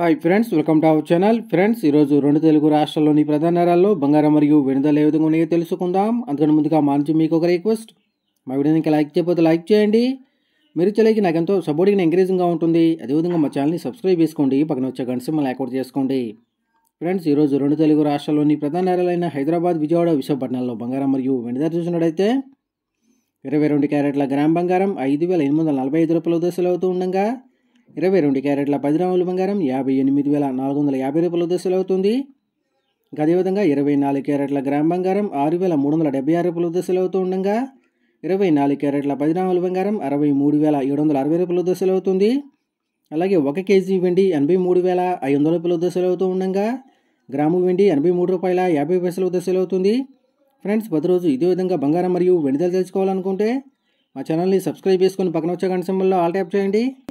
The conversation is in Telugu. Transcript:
hi friends welcome to our channel friends ఈరోజు రెండు తెలుగు రాష్ట్రాల్లోని ప్రధాన నగరాల్లో బంగారం మరియు వెనుదల ఏ విధంగా ఉన్నాయో తెలుసుకుందాం అందుకని ముందుగా మా నుంచి మీకు ఒక రిక్వెస్ట్ మా వీడియోని ఇంకా లైక్ చేయకపోతే లైక్ చేయండి మీరు చెల్లికి నాకు ఎంతో సపోర్టింగ్ ఎంకరేజింగ్గా ఉంటుంది అదేవిధంగా మా ఛానల్ని సబ్స్క్రైబ్ చేసుకోండి పక్కన వచ్చే గంట సింబల్ యాక్టివేట్ చేసుకోండి ఫ్రెండ్స్ ఈరోజు రెండు తెలుగు రాష్ట్రాల్లోని ప్రధాన నగరాలైన హైదరాబాద్ విజయవాడ విశాఖపట్నంలో బంగారం మరియు వెనుదల చూసినట్టయితే ఇరవై రెండు క్యారెట్ల గ్రామ్ బంగారం ఐదు వేల ఎనిమిది వందల నలభై ఐదు రూపాయల దశలు అవుతూ ఉండగా ఇరవై రెండు క్యారెట్ల పది గ్రాముల బంగారం యాభై ఎనిమిది వేల నాలుగు వందల యాభై రూపాయల దశలు అవుతుంది ఇంకా అదేవిధంగా ఇరవై నాలుగు క్యారెట్ల గ్రామ్ బంగారం ఆరు వేల మూడు వందల డెబ్బై ఆరు రూపాయల దశలు అవుతూ ఉండగా ఇరవై నాలుగు క్యారెట్ల పది గ్రాముల బంగారం అరవై మూడు వేల ఏడు వందల అరవై రూపాయల దశలు అవుతుంది అలాగే ఒక కేజీ వెండి ఎనభై మూడు వేల ఐదు వందల రూపాయల దశలు అవుతూ ఉండగా గ్రాము వెండి ఎనభై మూడు రూపాయల యాభై పైసల దశలు అవుతుంది ఫ్రెండ్స్ ప్రతిరోజు ఇదే విధంగా బంగారం మరియు వెండిదలు తెలుసుకోవాలనుకుంటే మా ఛానల్ని సబ్స్క్రైబ్ చేసుకొని పక్కన వచ్చే గంట సింబల్లో ఆల్ ట్యాప్ చేయండి